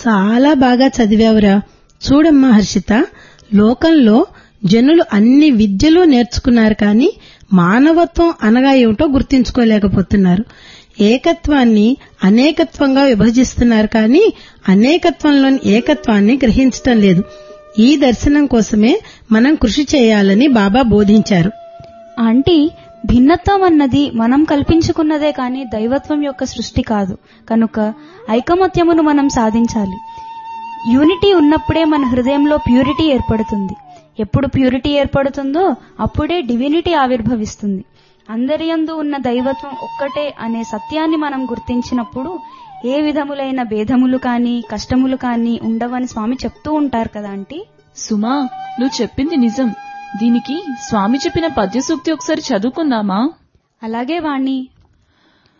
చాలా బాగా చదివావురా చూడమ్మా హర్షిత లోకంలో జనులు అన్ని విద్యలు నేర్చుకున్నారు కానీ మానవత్వం అనగా ఏమిటో గుర్తించుకోలేకపోతున్నారు ఏకత్వాన్ని అనేకత్వంగా విభజిస్తున్నారు కానీ అనేకత్వంలోని ఏకత్వాన్ని గ్రహించటం లేదు ఈ దర్శనం కోసమే మనం కృషి చేయాలని బాబా బోధించారు ఆంటీ భిన్నత్వం అన్నది మనం కల్పించుకున్నదే కాని దైవత్వం యొక్క సృష్టి కాదు కనుక ఐకమత్యమును మనం సాధించాలి యూనిటీ ఉన్నప్పుడే మన హృదయంలో ప్యూరిటీ ఏర్పడుతుంది ఎప్పుడు ప్యూరిటీ ఏర్పడుతుందో అప్పుడే డివినిటీ ఆవిర్భవిస్తుంది అందరి యందు ఉన్న దైవత్వం ఒక్కటే అనే సత్యాన్ని మనం గుర్తించినప్పుడు ఏ విధములైన భేదములు కానీ కష్టములు కానీ ఉండవని స్వామి చెప్తూ ఉంటారు కదా ఆంటీ సుమా నువ్వు చెప్పింది నిజం దీనికి స్వామి చెప్పిన పద్య సూక్తి ఒకసారి చదువుకుందామా అలాగే వాణ్ణి